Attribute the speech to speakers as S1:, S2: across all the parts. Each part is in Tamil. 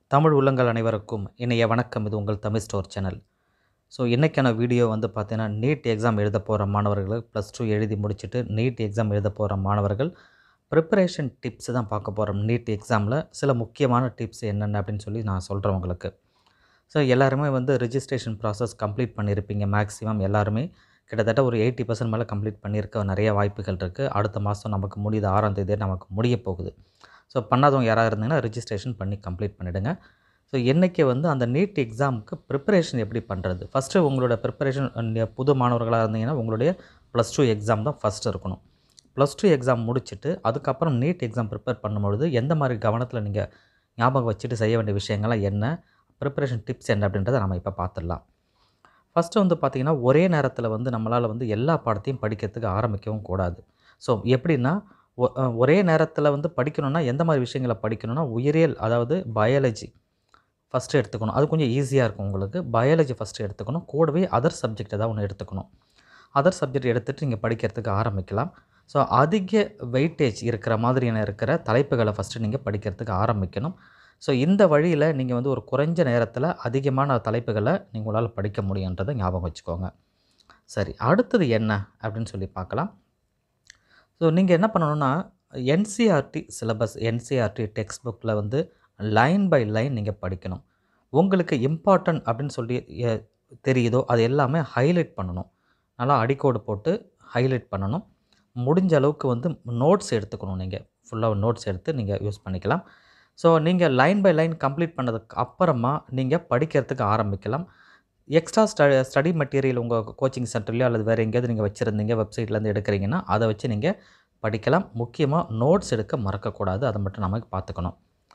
S1: தமிழ் உள்ளங்கள் அனைவருக்கும் இணைய வணக்கம் இது உங்கள் தமிழ் ஸ்டோர் சேனல் ஸோ இன்றைக்கான வீடியோ வந்து பார்த்தீங்கன்னா நீட் எக்ஸாம் எழுத போகிற மாணவர்கள் ப்ளஸ் டூ எழுதி முடிச்சுட்டு நீட் எக்ஸாம் எழுத போகிற மாணவர்கள் ப்ரிப்பரேஷன் டிப்ஸ் தான் பார்க்க போகிறோம் நீட் எக்ஸாமில் சில முக்கியமான டிப்ஸ் என்னென்ன அப்படின்னு சொல்லி நான் சொல்கிறேன் உங்களுக்கு ஸோ எல்லாருமே வந்து ரிஜிஸ்ட்ரேஷன் ப்ராசஸ் கம்ப்ளீட் பண்ணியிருப்பீங்க மேக்ஸிமம் எல்லாருமே கிட்டத்தட்ட ஒரு எயிட்டி பர்சன்ட் மேலே கம்ப்ளீட் பண்ணியிருக்க நிறைய வாய்ப்புகள் இருக்குது அடுத்த மாதம் நமக்கு முடியுது ஆறாம் தேதி நமக்கு முடிய போகுது ஸோ பண்ணாதவங்க யாராவது இருந்தீங்கன்னா ரிஜிஸ்ட்ரேஷன் பண்ணி கம்ப்ளீட் பண்ணிவிடுங்க ஸோ என்றைக்கு வந்து அந்த நீட் எக்ஸாமுக்கு ப்ரிப்பரேஷன் எப்படி பண்ணுறது ஃபஸ்ட்டு உங்களோட ப்ரிப்பரேஷன் புது மாணவர்களாக இருந்தீங்கன்னா உங்களுடைய ப்ளஸ் டூ எக்ஸாம் தான் ஃபஸ்ட்டு இருக்கணும் ப்ளஸ் டூ எக்ஸாம் முடிச்சுட்டு அதுக்கப்புறம் நீட் எக்ஸாம் ப்ரிப்பேர் பண்ணும்பொழுது எந்த மாதிரி கவனத்தில் நீங்கள் ஞாபகம் வச்சுட்டு செய்ய வேண்டிய விஷயங்கள்லாம் என்ன ப்ரிப்பரேஷன் டிப்ஸ் என்ன அப்படின்றத நம்ம இப்போ பார்த்துடலாம் ஃபஸ்ட்டு வந்து பார்த்திங்கன்னா ஒரே நேரத்தில் வந்து நம்மளால் வந்து எல்லா பாடத்தையும் படிக்கிறதுக்கு ஆரம்பிக்கவும் கூடாது ஸோ எப்படின்னா ஒ- அஹ் ஒரே நேரத்தில் வந்து படிக்கணும்னா எந்த மாதிரி விஷயங்களை படிக்கணும்னா உயிரியல் அதாவது பயாலஜி ஃபஸ்ட்டு எடுத்துக்கணும் அது கொஞ்சம் ஈஸியாக இருக்கும் உங்களுக்கு பயாலஜி ஃபஸ்ட்டு எடுத்துக்கணும் கூடவே அதர் சப்ஜெக்ட் ஏதாவது ஒன்று எடுத்துக்கணும் அதர் சப்ஜெக்ட் எடுத்துகிட்டு நீங்கள் படிக்கிறதுக்கு ஆரம்பிக்கலாம் ஸோ அதிக வெயிட்டேஜ் இருக்கிற மாதிரியான இருக்கிற தலைப்புகளை ஃபஸ்ட்டு நீங்கள் படிக்கிறதுக்கு ஆரம்பிக்கணும் ஸோ இந்த வழியில் நீங்கள் வந்து ஒரு குறைஞ்ச நேரத்தில் அதிகமான தலைப்புகளை நீங்கள் உங்களால் படிக்க முடியுன்றதை ஞாபகம் வச்சுக்கோங்க சரி அடுத்தது என்ன அப்படின்னு சொல்லி பார்க்கலாம் ஸோ நீங்கள் என்ன பண்ணணும்னா என்சிஆர்டி சிலபஸ் என்சிஆர்டி டெக்ஸ்ட் புக்கில் வந்து லைன் பை லைன் நீங்கள் படிக்கணும் உங்களுக்கு இம்பார்ட்டன்ட் அப்படின்னு சொல்லி எ- தெரியுதோ அது எல்லாமே ஹைலைட் பண்ணணும் நல்லா அடிக்கோடு போட்டு ஹைலைட் பண்ணணும் முடிஞ்ச அளவுக்கு வந்து நோட்ஸ் எடுத்துக்கணும் நீங்கள் ஃபுல்லாக நோட்ஸ் எடுத்து நீங்கள் யூஸ் பண்ணிக்கலாம் ஸோ நீங்கள் லைன் பை லைன் கம்ப்ளீட் பண்ணதுக்கு அப்புறமா நீங்கள் படிக்கிறதுக்கு ஆரம்பிக்கலாம் எக்ஸ்ட்ரா ஸ்ட ஸ்டடி மெட்டீரியல் உங்கள் கோச்சிங் சென்டர்லையோ அல்லது வேறு எங்கேயாவது நீங்கள் வச்சுருந்தீங்க வெப்சைட்லேருந்து எடுக்கிறீங்கன்னா அதை வச்சு நீங்கள் படிக்கலாம் முக்கியமாக நோட்ஸ் எடுக்க மறக்கக்கூடாது அதை மட்டும் நமக்கு பார்த்துக்கணும்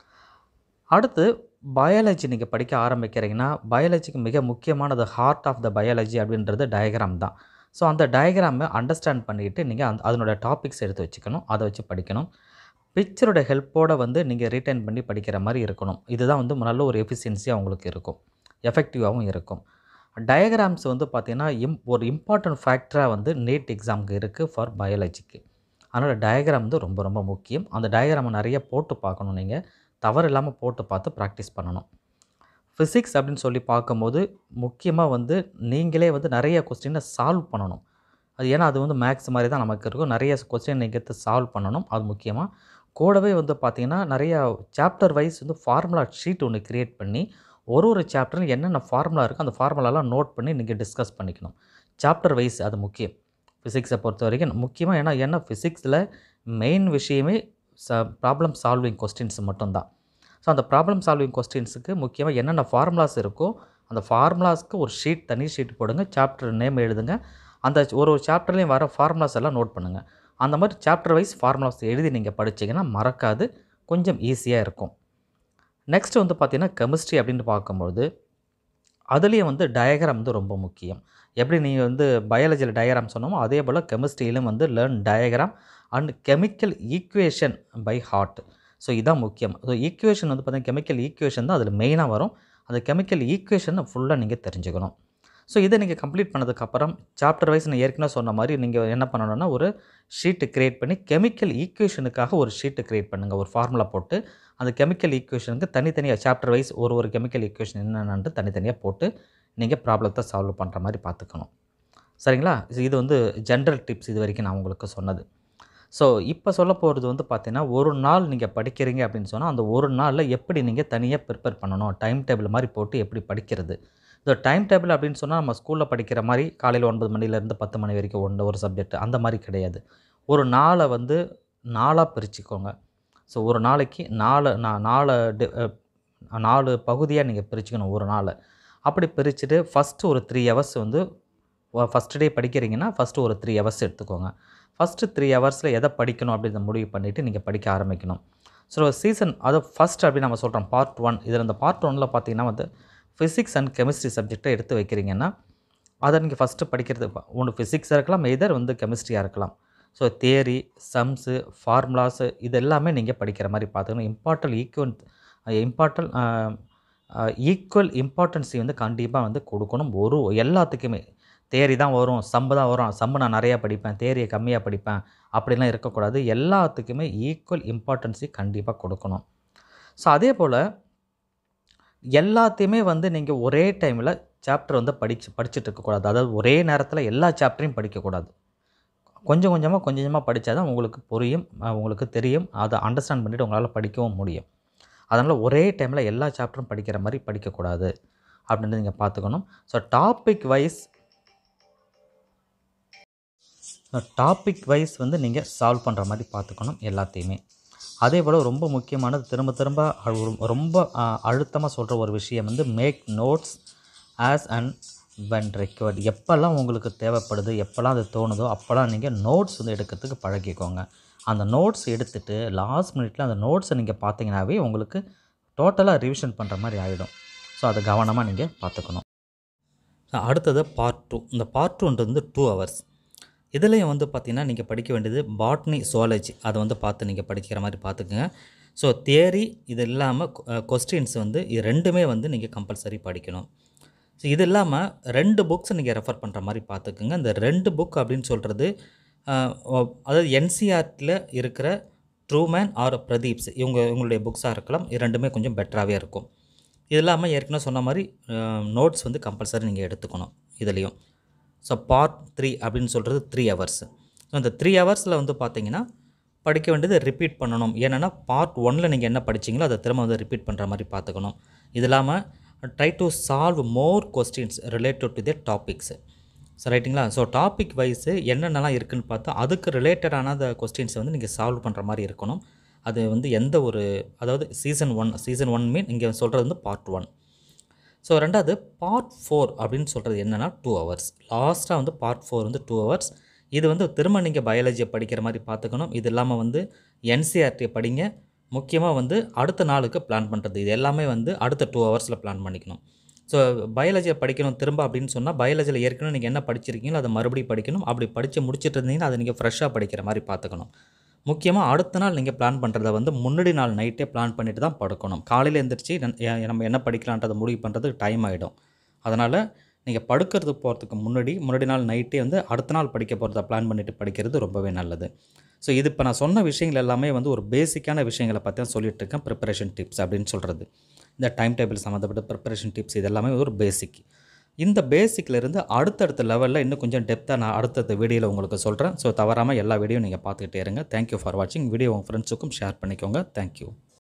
S1: அடுத்து பயாலஜி நீங்கள் படிக்க ஆரம்பிக்கிறீங்கன்னா பயாலஜிக்கு மிக முக்கியமானது ஹார்ட் ஆஃப் த பயாலஜி அப்படின்றது டயக்ராம் தான் ஸோ அந்த டயக்ராமை அண்டர்ஸ்டாண்ட் பண்ணிக்கிட்டு நீங்கள் அந்த அதனோட டாபிக்ஸ் எடுத்து வச்சுக்கணும் அதை வச்சு படிக்கணும் பிக்சரோட ஹெல்ப்போடு வந்து நீங்கள் ரீட்டைன் பண்ணி படிக்கிற மாதிரி இருக்கணும் இதுதான் வந்து நல்ல ஒரு எஃபிஷியன்சியாக உங்களுக்கு இருக்கும் எஃபெக்டிவாகவும் இருக்கும் டயக்ராம்ஸ் வந்து பார்த்திங்கன்னா இம் ஒரு இம்பார்ட்டன்ட் ஃபேக்டராக வந்து நீட் எக்ஸாமுக்கு இருக்குது ஃபார் பயாலஜிக்கு அதனால் டயக்ராம் வந்து ரொம்ப ரொம்ப முக்கியம் அந்த டயக்ராமை நிறைய போட்டு பார்க்கணும் நீங்கள் தவறு இல்லாமல் போட்டு பார்த்து ப்ராக்டிஸ் பண்ணணும் ஃபிசிக்ஸ் அப்படின்னு சொல்லி பார்க்கும்போது முக்கியமாக வந்து நீங்களே வந்து நிறைய கொஸ்டினை சால்வ் பண்ணணும் அது ஏன்னா அது வந்து மேக்ஸ் மாதிரி தான் நமக்கு இருக்கும் நிறைய கொஸ்டின் நீங்கள் எடுத்து சால்வ் பண்ணணும் அது முக்கியமாக கூடவே வந்து பார்த்திங்கன்னா நிறையா சாப்டர் வைஸ் வந்து ஃபார்முலா ஷீட் ஒன்று க்ரியேட் பண்ணி ஒரு ஒரு சாப்டர்லையும் என்னென்ன ஃபார்முலா இருக்கோ அந்த ஃபார்முலாலாம் நோட் பண்ணி நீங்கள் டிஸ்கஸ் பண்ணிக்கணும் சாப்டர் வைஸ் அது முக்கியம் ஃபிசிக்ஸை பொறுத்த வரைக்கும் முக்கியமாக ஏன்னா ஏன்னா ஃபிசிக்ஸில் மெயின் விஷயமே ச ப்ராப்ளம் சால்விங் கொஸ்டின்ஸ் மட்டும்தான் ஸோ அந்த ப்ராப்ளம் சால்விங் கொஸ்டின்ஸுக்கு முக்கியமாக என்னென்ன ஃபார்முலாஸ் இருக்கோ அந்த ஃபார்முலாஸ்க்கு ஒரு ஷீட் தனி ஷீட் போடுங்க சாப்டர் நேம் எழுதுங்க அந்த ஒரு ஒரு சாப்டர்லேயும் வர ஃபார்முலாஸ் எல்லாம் நோட் பண்ணுங்கள் அந்த மாதிரி சாப்டர் வைஸ் ஃபார்முலாஸ் எழுதி நீங்கள் படிச்சீங்கன்னா மறக்காது கொஞ்சம் ஈஸியாக இருக்கும் நெக்ஸ்ட் வந்து பார்த்திங்கன்னா கெமிஸ்ட்ரி அப்படின்னு பார்க்கும்போது அதுலேயும் வந்து டயக்ராம் வந்து ரொம்ப முக்கியம் எப்படி நீங்கள் வந்து பயாலஜியில் டயக்ராம் சொன்னோமோ அதே போல் கெமிஸ்ட்ரியிலும் வந்து learn diagram and chemical equation by heart so இதான் முக்கியம் ஸோ ஈக்குவேஷன் வந்து பார்த்தீங்கன்னா கெமிக்கல் ஈக்குவேஷன் தான் அதில் மெயினாக வரும் அந்த கெமிக்கல் ஈக்குவேஷனை ஃபுல்லாக நீங்கள் தெரிஞ்சுக்கணும் ஸோ இதை நீங்கள் கம்ப்ளீட் பண்ணதுக்கப்புறம் சாப்டர் வைஸ் நான் ஏற்கனவே சொன்ன மாதிரி நீங்கள் என்ன பண்ணணும்னா ஒரு ஷீட்டு க்ரியேட் பண்ணி கெமிக்கல் ஈக்குவேஷனுக்காக ஒரு ஷீட்டு க்ரியேட் பண்ணுங்கள் ஒரு ஃபார்முலா போட்டு அந்த கெமிக்கல் ஈக்குவேஷனுக்கு தனித்தனியாக சாப்டர் வைஸ் ஒரு ஒரு கெமிக்கல் ஈக்குவேஷன் என்னென்னு தனித்தனியாக போட்டு நீங்கள் ப்ராப்ளத்தை சால்வ் பண்ணுற மாதிரி பார்த்துக்கணும் சரிங்களா இது- இது வந்து ஜென்ரல் டிப்ஸ் இது வரைக்கும் நான் உங்களுக்கு சொன்னது ஸோ இப்போ சொல்ல போகிறது வந்து பார்த்தீங்கன்னா ஒரு நாள் நீங்கள் படிக்கிறீங்க அப்படின்னு சொன்னால் அந்த ஒரு நாளில் எப்படி நீங்கள் தனியாக ப்ரிப்பேர் பண்ணணும் டைம் டேபிள் மாதிரி போட்டு எப்படி படிக்கிறது இந்த டைம் டேபிள் அப்படின்னு சொன்னால் நம்ம ஸ்கூலில் படிக்கிற மாதிரி காலையில் ஒன்பது மணிலேருந்து பத்து மணி வரைக்கும் ஒன்று ஒரு சப்ஜெக்ட் அந்த மாதிரி கிடையாது ஒரு நாளை வந்து நாளாக பிரிச்சுக்கோங்க ஸோ ஒரு நாளைக்கு நாலு நா- நாலு டி- அஹ், நாலு பகுதியாக நீங்கள் பிரிச்சுக்கணும் ஒரு நாளை அப்படி பிரிச்சுட்டு ஃபஸ்ட்டு ஒரு த்ரீ ஹவர்ஸ் வந்து ஃபஸ்ட் டே படிக்கிறீங்கன்னா ஃபஸ்ட்டு ஒரு த்ரீ ஹவர்ஸ் எடுத்துக்கோங்க ஃபஸ்ட்டு த்ரீ ஹவர்ஸில் எதை படிக்கணும் அப்படின்றத முடிவு பண்ணிவிட்டு நீங்கள் படிக்க ஆரம்பிக்கணும் ஸோ சீசன் அது ஃபஸ்ட் அப்படின்னு நம்ம சொல்கிறோம் பார்ட் ஒன் இதில் இந்த பார்ட் ஒனில் பார்த்தீங்கன்னா வந்து ஃபிசிக்ஸ் அண்ட் கெமிஸ்ட்ரி சப்ஜெக்டை எடுத்து வைக்கிறீங்கன்னா அதை நீங்கள் ஃபஸ்ட்டு படிக்கிறது ஒன்று ஃபிசிக்ஸாக இருக்கலாம் எதர் வந்து கெமிஸ்ட்ரியாக இருக்கலாம் ஸோ தேரி சம்ஸு ஃபார்முலாஸு இது எல்லாமே நீங்கள் படிக்கிற மாதிரி பார்த்துக்கணும் இம்பார்ட்டல் ஈக்குவல் இம்பார்ட்டல் ஈக்குவல் இம்பார்ட்டன்ஸை வந்து கண்டிப்பாக வந்து கொடுக்கணும் ஒரு எல்லாத்துக்குமே தேரி தான் வரும் சம்பு தான் வரும் சம்பு நான் நிறையா படிப்பேன் தேரியை கம்மியாக படிப்பேன் அப்படிலாம் இருக்கக்கூடாது எல்லாத்துக்குமே ஈக்குவல் இம்பார்ட்டன்ஸை கண்டிப்பாக கொடுக்கணும் ஸோ அதே போல் எல்லாத்தையுமே வந்து நீங்கள் ஒரே டைமில் சாப்டர் வந்து படிச்சு படிச்சுட்டு இருக்கக்கூடாது அதாவது ஒரே நேரத்தில் எல்லா சாப்டரையும் படிக்கக்கூடாது கொஞ்சம் கொஞ்சமாக கொஞ்சம் கொஞ்சமாக படித்தா தான் உங்களுக்கு புரியும் அஹ் உங்களுக்கு தெரியும் அதை அண்டர்ஸ்டாண்ட் பண்ணிவிட்டு உங்களால் படிக்கவும் முடியும் அதனால் ஒரே டைமில் எல்லா சாப்டரும் படிக்கிற மாதிரி படிக்கக்கூடாது அப்படின்னு நீங்கள் பார்த்துக்கணும் so topic wise topic wise வந்து நீங்கள் சால்வ் பண்ணுற மாதிரி பார்த்துக்கணும் எல்லாத்தையுமே அதே போல் ரொம்ப முக்கியமானது திரும்ப திரும்ப அழு- ரொம்ப அழுத்தமாக சொல்கிற ஒரு விஷயம் வந்து make notes as and when required எப்போல்லாம் உங்களுக்கு தேவைப்படுது எப்போல்லாம் அது தோணுதோ அப்போல்லாம் நீங்கள் நோட்ஸ் வந்து எடுக்கிறதுக்கு பழகிக்கோங்க அந்த நோட்ஸ் எடுத்துகிட்டு லாஸ்ட் மினிட்ல அந்த நோட்ஸை நீங்கள் பார்த்தீங்கன்னாவே உங்களுக்கு டோட்டலாக ரிவிஷன் பண்ணுற மாதிரி ஆகிடும் ஸோ அதை கவனமாக நீங்கள் பார்த்துக்கணும் அடுத்தது பார்ட் டூ இந்த பார்ட் டூன்றது வந்து டூ ஹவர்ஸ் இதுலேயும் வந்து பார்த்திங்கன்னா நீங்கள் படிக்க வேண்டியது பாட்னி zoology அதை வந்து பார்த்து நீங்கள் படிக்கிற மாதிரி பார்த்துக்குங்க ஸோ தியரி இது இல்லாமல் கொஸ்டின்ஸ் வந்து இது ரெண்டுமே வந்து நீங்கள் கம்பல்சரி படிக்கணும் ஸோ இது இல்லாமல் ரெண்டு புக்ஸ் நீங்கள் ரெஃபர் பண்ணுற மாதிரி பார்த்துக்குங்க இந்த ரெண்டு புக் அப்படின்னு சொல்கிறது அதாவது என்சிஆர்டியில் இருக்கிற ட்ரூமேன் ஆர் பிரதீப்ஸ் இவங்க இவங்களுடைய புக்ஸாக இருக்கலாம் இது ரெண்டுமே கொஞ்சம் பெட்டராகவே இருக்கும் இது இல்லாமல் ஏற்கனவே சொன்ன மாதிரி நோட்ஸ் வந்து கம்பல்சரி நீங்கள் எடுத்துக்கணும் இதுலேயும் ஸோ பார்ட் த்ரீ அப்படின்னு சொல்கிறது த்ரீ ஹவர்ஸ் ஸோ இந்த த்ரீ ஹவர்ஸில் வந்து பார்த்தீங்கன்னா படிக்க வேண்டியது ரிப்பீட் பண்ணணும் ஏன்னா பார்ட் ஒனில் நீங்கள் என்ன படிச்சீங்களோ அதை திரும்ப வந்து ரிப்பீட் பண்ணுற மாதிரி பார்த்துக்கணும் இது இல்லாமல் try to solve more questions related to the topics so ரைட்டுங்களா ஸோ டாபிக் வைஸு என்னென்னலாம் இருக்குன்னு பார்த்தா அதுக்கு ரிலேட்டடான அந்த கொஸ்டின்ஸை வந்து நீங்கள் சால்வ் பண்ணுற மாதிரி இருக்கணும் அது வந்து எந்த ஒரு அதாவது season one season one mean இங்கே சொல்கிறது வந்து பார்ட் ஒன் ஸோ ரெண்டாவது பார்ட் ஃபோர் அப்படின்னு சொல்கிறது என்னென்னா டூ ஹவர்ஸ் லாஸ்ட்டாக வந்து பார்ட் ஃபோர் வந்து டூ ஹவர்ஸ் இது வந்து திரும்ப நீங்கள் பயாலஜியை படிக்கிற மாதிரி பார்த்துக்கணும் இது இல்லாமல் வந்து என்சிஆர்டியை படிங்க முக்கியமாக வந்து அடுத்த நாளுக்கு பிளான் பண்ணுறது இது எல்லாமே வந்து அடுத்த டூ ஹவர்ஸில் பிளான் பண்ணிக்கணும் ஸோ பயாலஜியை படிக்கணும் திரும்ப அப்படின்னு சொன்னால் பயாலஜியில் ஏற்கனவே நீங்கள் என்ன படிச்சிருக்கீங்களோ அதை மறுபடியும் படிக்கணும் அப்படி படித்து முடிச்சிட்டு இருந்தீங்கன்னா அதை நீங்கள் ஃப்ரெஷ்ஷாக படிக்கிற மாதிரி பார்த்துக்கணும் முக்கியமாக அடுத்த நாள் நீங்கள் பிளான் பண்ணுறத வந்து முன்னாடி நாள் நைட்டே பிளான் பண்ணிட்டு தான் படுக்கணும் காலையில் எழுந்திரிச்சு நன்- எ- நம்ம என்ன படிக்கலான்றதை முடிவு பண்ணுறதுக்கு டைம் ஆகிடும் அதனால் நீங்கள் படுக்கிறது போகிறதுக்கு முன்னாடி முன்னாடி நாள் நைட்டே வந்து அடுத்த நாள் படிக்க போகிறத பிளான் பண்ணிவிட்டு படிக்கிறது ரொம்பவே நல்லது ஸோ இது இப்போ நான் சொன்ன விஷயங்கள் எல்லாமே வந்து ஒரு பேசிக்கான விஷயங்களை பற்றி தான் சொல்லிட்டு இருக்கேன் ப்ரிப்பரேஷன் டிப்ஸ் அப்படின்னு சொல்கிறது இந்த டைம் டேபிள் சம்மந்தப்பட்ட ப்ரிப்பரேஷன் டிப்ஸ் இது எல்லாமே ஒரு பேசிக் இந்த பேசிக்ல இருந்து அடுத்தடுத்த லெவலில் இன்னும் கொஞ்சம் டெப்த்தாக நான் அடுத்தடுத்த வீடியோவில் உங்களுக்கு சொல்கிறேன் ஸோ தவறாமல் எல்லா வீடியோ நீங்கள் பார்த்துக்கிட்டே இருங்க தேங்க்யூ ஃபார் வாட்சிங் வீடியோ உங்கள் ஃப்ரெண்ட்ஸுக்கும் ஷேர் பண்ணிக்கோங்க தேங்க்யூ